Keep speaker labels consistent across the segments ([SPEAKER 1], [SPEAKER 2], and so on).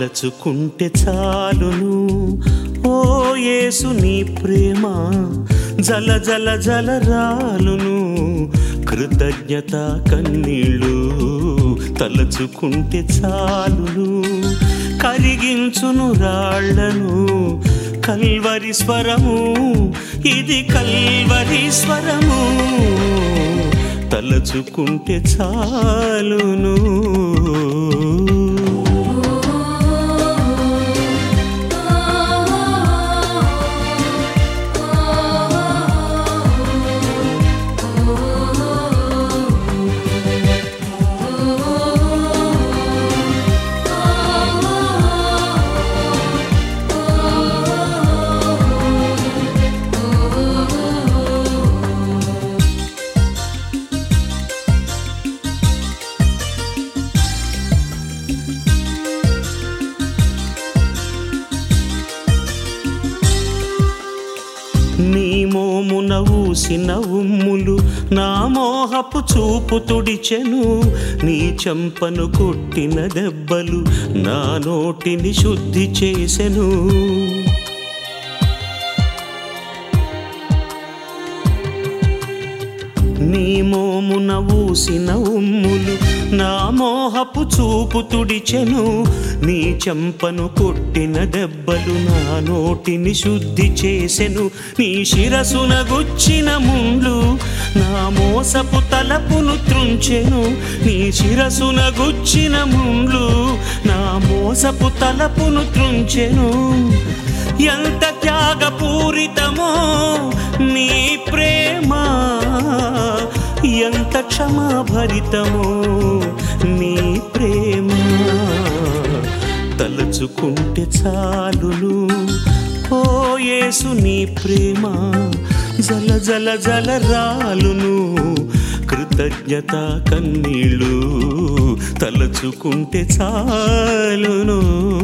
[SPEAKER 1] తలచుకుంటే చాలును ఓ యేసు నీ ప్రేమ జల జల జల రాలును కృతజ్ఞత కన్నీళ్ళు తలచుకుంటే చాలును కరిగించును రాళ్లను కల్వరి స్వరము ఇది కల్వరి స్వరము తలచుకుంటే చాలును నీ మోమున ఊసిన ఉమ్ములు నా మోహపు చూపు తుడిచెను నీ చెంపను కొట్టిన దెబ్బలు నా నోటిని శుద్ధి చేసెను నీ మోమున ఊసిన ఉమ్ములు నా మోహపు చూపు తుడిచెను నీ చెంపను కొట్టిన దెబ్బలు నా నోటిని శుద్ధి చేసెను నీ శిరసున గుచ్చిన ముండ్లు నా మోసపు తలపును త్రుంచెను నీ శిరసున గుచ్చిన ముండ్లు నా మోసపు తలపును త్రుంచెను ఎంత త్యాగపూరితమో నీ ప్రేమ ఎంత క్షమాభరితమో నీ ప్రేమ తలచుకుంటే చాలును ఓ యేసు నీ ప్రేమ జల జల జల రాలును కృతజ్ఞత కన్నీళ్ళు తలచుకుంటే చాలును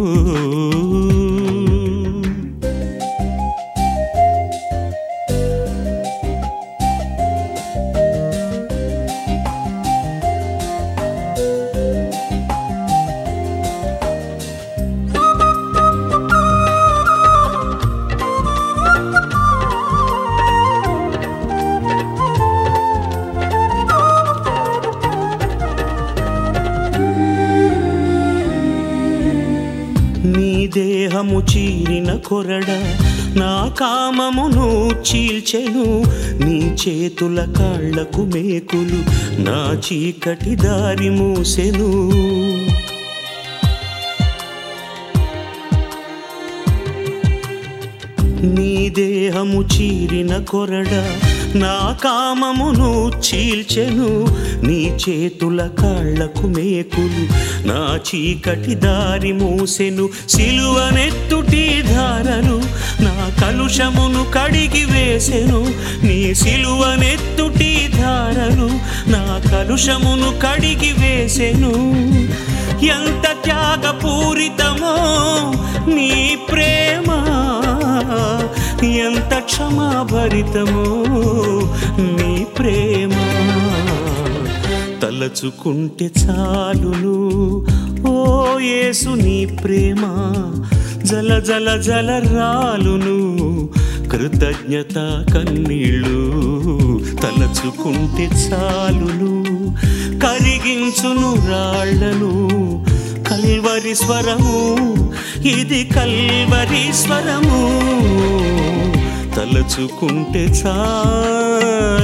[SPEAKER 1] నీ దేహము చీరిన కొరడ నా కామమును చీల్చెను నీ చేతుల కాళ్లకు మేకులు నా చీకటి దారి మూసెను నీ దేహము చీరిన కొరడ నా కామమును చీల్చెను నీ చేతుల కాళ్లకు మేకులు నా చీకటి దారి మూసెను సిలువనెత్తుటి ధారలు నా కలుషమును కడిగి వేసెను నీ సిలువనెత్తుటి ధారలు నా కలుషమును కడిగి వేసెను ఎంత త్యాగపూరితమో నీ ప్రేమ ఎంత క్షమాభరితమో నీ ప్రేమ తలచుకుంటే చాలును ఓ యేసు నీ ప్రేమ జల జల జల రాలును కృతజ్ఞత కన్నీళ్ళు తలచుకుంటే చాలును కరిగించును రాళ్లను కల్వరి స్వరము ఇది కల్వరి స్వరము తలచుకుంటే చాలు